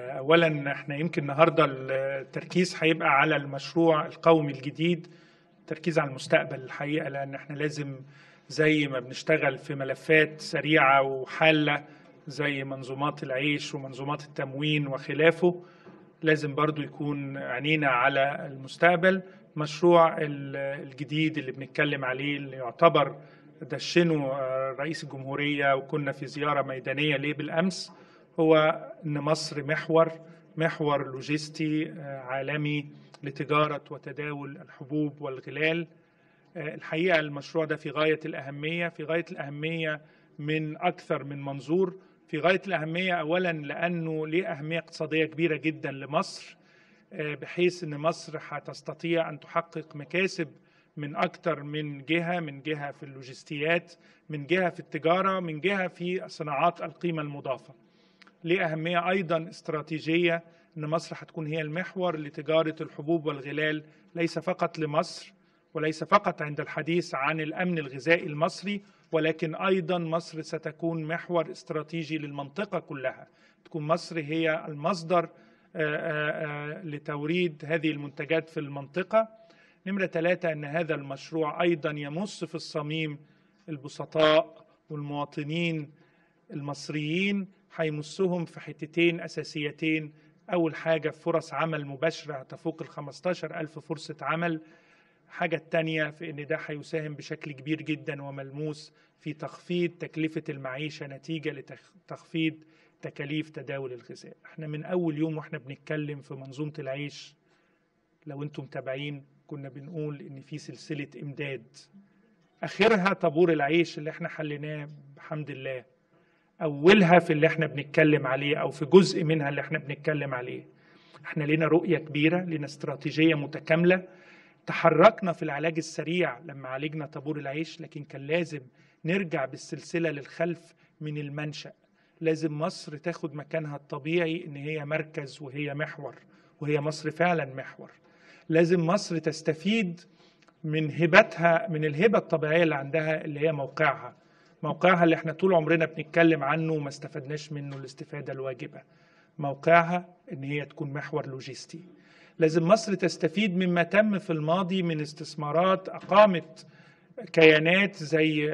اولا احنا يمكن النهارده التركيز هيبقى على المشروع القومي الجديد تركيز على المستقبل الحقيقه لان احنا لازم زي ما بنشتغل في ملفات سريعه وحاله زي منظومات العيش ومنظومات التموين وخلافه لازم برضو يكون عينينا على المستقبل مشروع الجديد اللي بنتكلم عليه اللي يعتبر دشنه رئيس الجمهورية وكنا في زيارة ميدانية ليه بالأمس هو أن مصر محور محور لوجستي عالمي لتجارة وتداول الحبوب والغلال الحقيقة المشروع ده في غاية الأهمية في غاية الأهمية من أكثر من منظور في غاية الأهمية أولا لأنه ليه أهمية اقتصادية كبيرة جدا لمصر بحيث أن مصر هتستطيع أن تحقق مكاسب من أكثر من جهة من جهة في اللوجستيات من جهة في التجارة من جهة في صناعات القيمة المضافة ليه أهمية أيضا استراتيجية أن مصر هتكون هي المحور لتجارة الحبوب والغلال ليس فقط لمصر وليس فقط عند الحديث عن الأمن الغذائي المصري ولكن أيضا مصر ستكون محور استراتيجي للمنطقة كلها تكون مصر هي المصدر لتوريد هذه المنتجات في المنطقة نمرة ثلاثة أن هذا المشروع أيضا يمص في الصميم البسطاء والمواطنين المصريين هيمسهم في حتتين أساسيتين أول حاجة فرص عمل مباشرة تفوق ال 15 ألف فرصة عمل حاجة التانية في أن ده هيساهم بشكل كبير جدا وملموس في تخفيض تكلفة المعيشة نتيجة لتخفيض تكاليف تداول الغذاء احنا من أول يوم واحنا بنتكلم في منظومة العيش لو انتم متابعين كنا بنقول ان في سلسلة امداد اخرها طابور العيش اللي احنا حليناه بحمد الله اولها في اللي احنا بنتكلم عليه او في جزء منها اللي احنا بنتكلم عليه احنا لنا رؤية كبيرة لنا استراتيجية متكاملة تحركنا في العلاج السريع لما عالجنا طابور العيش لكن كان لازم نرجع بالسلسلة للخلف من المنشأ لازم مصر تاخد مكانها الطبيعي ان هي مركز وهي محور وهي مصر فعلا محور لازم مصر تستفيد من هبتها من الهبة الطبيعية اللي عندها اللي هي موقعها موقعها اللي احنا طول عمرنا بنتكلم عنه وما استفدناش منه الاستفادة الواجبة موقعها ان هي تكون محور لوجستي لازم مصر تستفيد مما تم في الماضي من استثمارات أقامت كيانات زي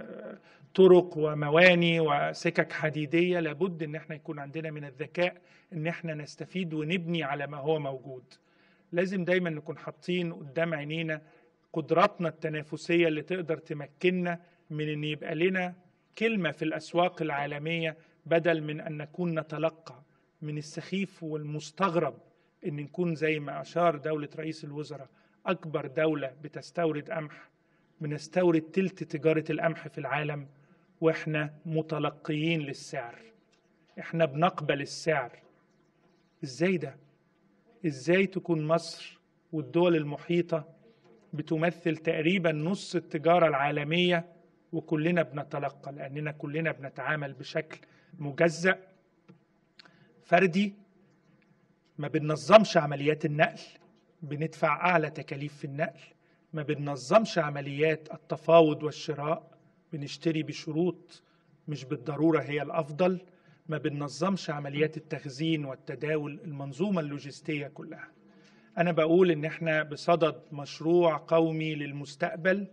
طرق ومواني وسكك حديدية لابد ان احنا يكون عندنا من الذكاء ان احنا نستفيد ونبني على ما هو موجود لازم دايما نكون حاطين قدام عينينا قدراتنا التنافسية اللي تقدر تمكننا من ان يبقى لنا كلمة في الأسواق العالمية بدل من أن نكون نتلقى من السخيف والمستغرب ان نكون زي ما اشار دوله رئيس الوزراء اكبر دوله بتستورد قمح بنستورد تلت تجاره القمح في العالم واحنا متلقيين للسعر احنا بنقبل السعر ازاي ده ازاي تكون مصر والدول المحيطه بتمثل تقريبا نص التجاره العالميه وكلنا بنتلقى لاننا كلنا بنتعامل بشكل مجزأ فردي ما بننظمش عمليات النقل بندفع أعلى تكاليف في النقل ما بننظمش عمليات التفاوض والشراء بنشتري بشروط مش بالضرورة هي الأفضل ما بننظمش عمليات التخزين والتداول المنظومة اللوجستية كلها أنا بقول إن إحنا بصدد مشروع قومي للمستقبل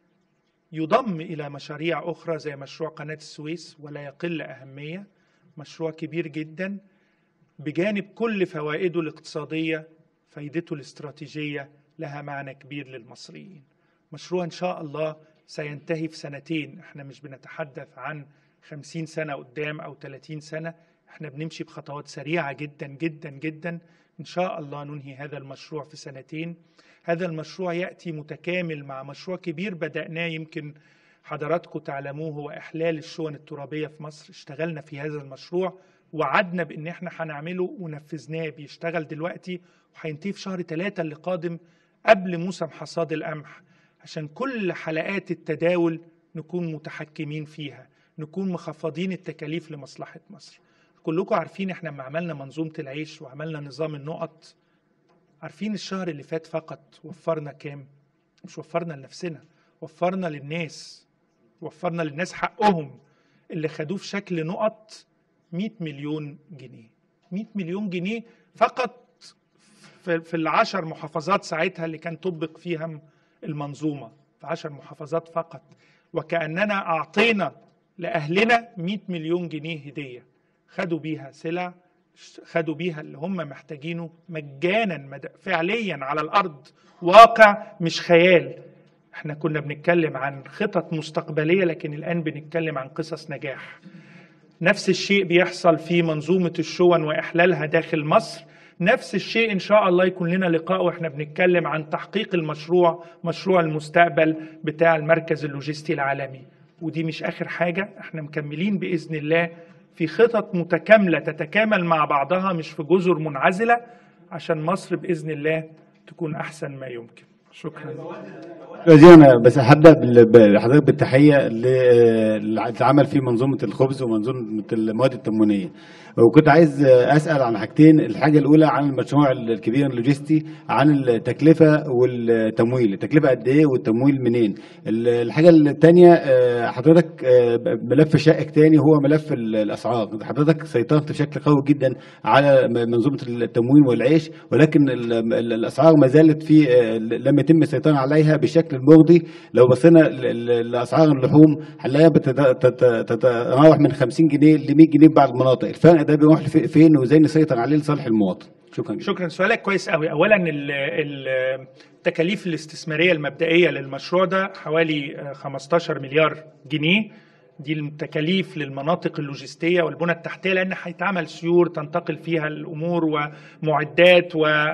يضم إلى مشاريع أخرى زي مشروع قناة السويس ولا يقل أهمية مشروع كبير جداً بجانب كل فوائده الاقتصادية فايدته الاستراتيجية لها معنى كبير للمصريين مشروع إن شاء الله سينتهي في سنتين احنا مش بنتحدث عن خمسين سنة قدام أو ثلاثين سنة احنا بنمشي بخطوات سريعة جدا جدا جدا إن شاء الله ننهي هذا المشروع في سنتين هذا المشروع يأتي متكامل مع مشروع كبير بدأناه يمكن حضراتكم تعلموه هو إحلال الشون الترابية في مصر اشتغلنا في هذا المشروع وعدنا بان احنا هنعمله ونفذناه بيشتغل دلوقتي وهينتهي في شهر ثلاثة اللي قادم قبل موسم حصاد القمح عشان كل حلقات التداول نكون متحكمين فيها نكون مخفضين التكاليف لمصلحة مصر كلكم عارفين احنا لما عملنا منظومة العيش وعملنا نظام النقط عارفين الشهر اللي فات فقط وفرنا كام مش وفرنا لنفسنا وفرنا للناس وفرنا للناس حقهم اللي خدوه في شكل نقط 100 مليون جنيه 100 مليون جنيه فقط في في العشر محافظات ساعتها اللي كان طبق فيها المنظومة في عشر محافظات فقط وكأننا أعطينا لأهلنا 100 مليون جنيه هدية خدوا بيها سلع خدوا بيها اللي هم محتاجينه مجانا مد- فعليا على الأرض واقع مش خيال احنا كنا بنتكلم عن خطط مستقبلية لكن الآن بنتكلم عن قصص نجاح نفس الشيء بيحصل في منظومة الشون وإحلالها داخل مصر نفس الشيء إن شاء الله يكون لنا لقاء وإحنا بنتكلم عن تحقيق المشروع مشروع المستقبل بتاع المركز اللوجستي العالمي ودي مش آخر حاجة إحنا مكملين بإذن الله في خطط متكاملة تتكامل مع بعضها مش في جزر منعزلة عشان مصر بإذن الله تكون أحسن ما يمكن شكرا دي انا بس هبدا بال- بحضرتك بالتحيه ل- اللي اتعمل في منظومه الخبز ومنظومه المواد التموينيه وكنت عايز اسال عن حاجتين الحاجه الاولى عن المشروع الكبير اللوجستي عن التكلفه والتمويل التكلفه قد ايه والتمويل منين ال- الحاجه الثانيه حضرتك آه، ملف شائك تاني هو ملف ال- الاسعار حضرتك سيطرت بشكل قوي جدا على م- منظومه التموين والعيش ولكن ال- ال- الاسعار ما زالت في آه، لم يتم السيطره عليها بشكل مرضي لو بصينا ل- ل- لاسعار اللحوم هنلاقيها بتت- تت- تتراوح من 50 جنيه ل 100 جنيه في بعض المناطق الفرق ده بيروح لف- فين وازاي نسيطر عليه لصالح المواطن شكرا جدا شكرا سؤالك كويس قوي اولا ال- ال- التكاليف الاستثماريه المبدئيه للمشروع ده حوالي آه، 15 مليار جنيه دي التكاليف للمناطق اللوجستيه والبنى التحتيه لان هيتعمل سيور تنتقل فيها الامور ومعدات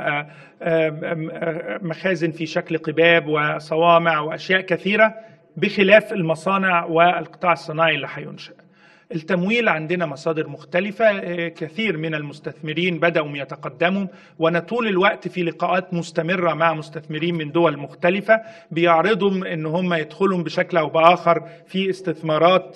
ومخازن في شكل قباب وصوامع واشياء كثيره بخلاف المصانع والقطاع الصناعي اللي هينشأ. التمويل عندنا مصادر مختلفة آه، كثير من المستثمرين بدأوا يتقدموا وأنا طول الوقت في لقاءات مستمرة مع مستثمرين من دول مختلفة بيعرضوا أن هم يدخلوا بشكل أو بآخر في استثمارات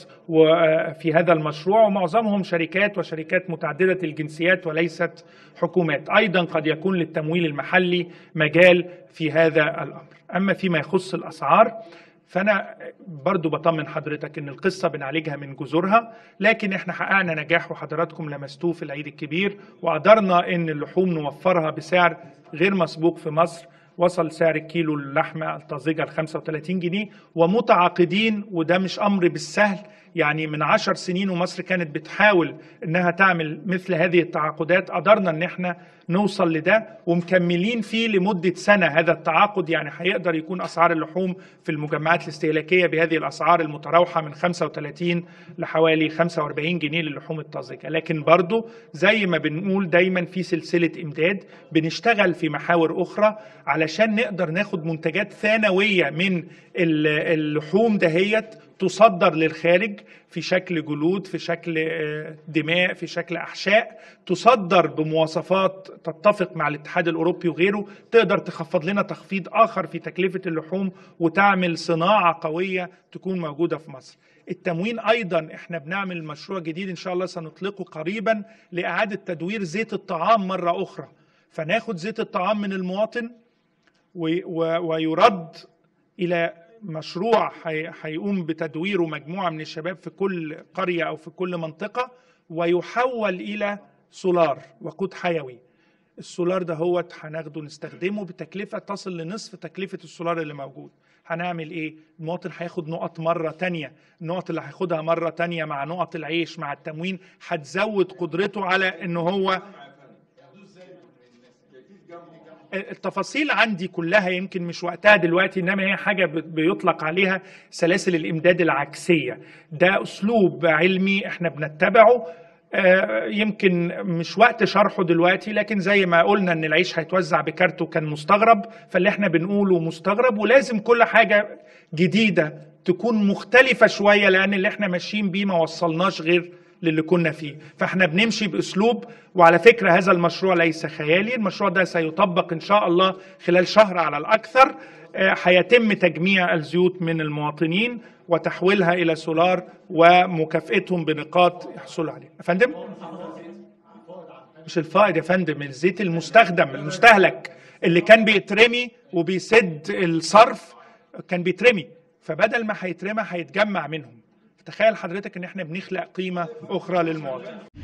وفي هذا المشروع ومعظمهم شركات وشركات متعددة الجنسيات وليست حكومات أيضا قد يكون للتمويل المحلي مجال في هذا الأمر أما فيما يخص الأسعار فانا برضو بطمن حضرتك ان القصه بنعالجها من جذورها لكن احنا حققنا نجاح وحضراتكم لمستوه في العيد الكبير وقدرنا ان اللحوم نوفرها بسعر غير مسبوق في مصر وصل سعر الكيلو اللحمه الطازجه ل 35 جنيه ومتعاقدين وده مش امر بالسهل يعني من عشر سنين ومصر كانت بتحاول انها تعمل مثل هذه التعاقدات قدرنا ان احنا نوصل لده ومكملين فيه لمدة سنة هذا التعاقد يعني هيقدر يكون أسعار اللحوم في المجمعات الاستهلاكية بهذه الأسعار المتراوحة من 35 لحوالي 45 جنيه للحوم الطازجة لكن برضو زي ما بنقول دايما في سلسلة إمداد بنشتغل في محاور أخرى علشان نقدر ناخد منتجات ثانوية من ال- اللحوم دهيت تصدر للخارج في شكل جلود في شكل آه، دماء في شكل احشاء تصدر بمواصفات تتفق مع الاتحاد الاوروبي وغيره تقدر تخفض لنا تخفيض اخر في تكلفه اللحوم وتعمل صناعه قويه تكون موجوده في مصر. التموين ايضا احنا بنعمل مشروع جديد ان شاء الله سنطلقه قريبا لاعاده تدوير زيت الطعام مره اخرى. فناخد زيت الطعام من المواطن و- و- ويرد الى مشروع هي- هيقوم بتدويره مجموعه من الشباب في كل قريه او في كل منطقه ويحول الى سولار وقود حيوي السولار ده هو هناخده نستخدمه بتكلفه تصل لنصف تكلفه السولار اللي موجود هنعمل ايه المواطن هياخد نقط مره تانية النقط اللي هياخدها مره تانية مع نقط العيش مع التموين هتزود قدرته على ان هو التفاصيل عندي كلها يمكن مش وقتها دلوقتي انما هي حاجه ب- بيطلق عليها سلاسل الامداد العكسيه ده اسلوب علمي احنا بنتبعه آه، يمكن مش وقت شرحه دلوقتي لكن زي ما قلنا ان العيش هيتوزع بكارته كان مستغرب فاللي احنا بنقوله مستغرب ولازم كل حاجه جديده تكون مختلفه شويه لان اللي احنا ماشيين بيه ما وصلناش غير للي كنا فيه فاحنا بنمشي باسلوب وعلى فكره هذا المشروع ليس خيالي المشروع ده سيطبق ان شاء الله خلال شهر على الاكثر آه، هيتم تجميع الزيوت من المواطنين وتحويلها الى سولار ومكافئتهم بنقاط يحصلوا عليها يا فندم مش الفائض يا فندم الزيت المستخدم المستهلك اللي كان بيترمي وبيسد الصرف كان بيترمي فبدل ما هيترمى هيتجمع منهم تخيل حضرتك ان احنا بنخلق قيمه اخرى للمواطن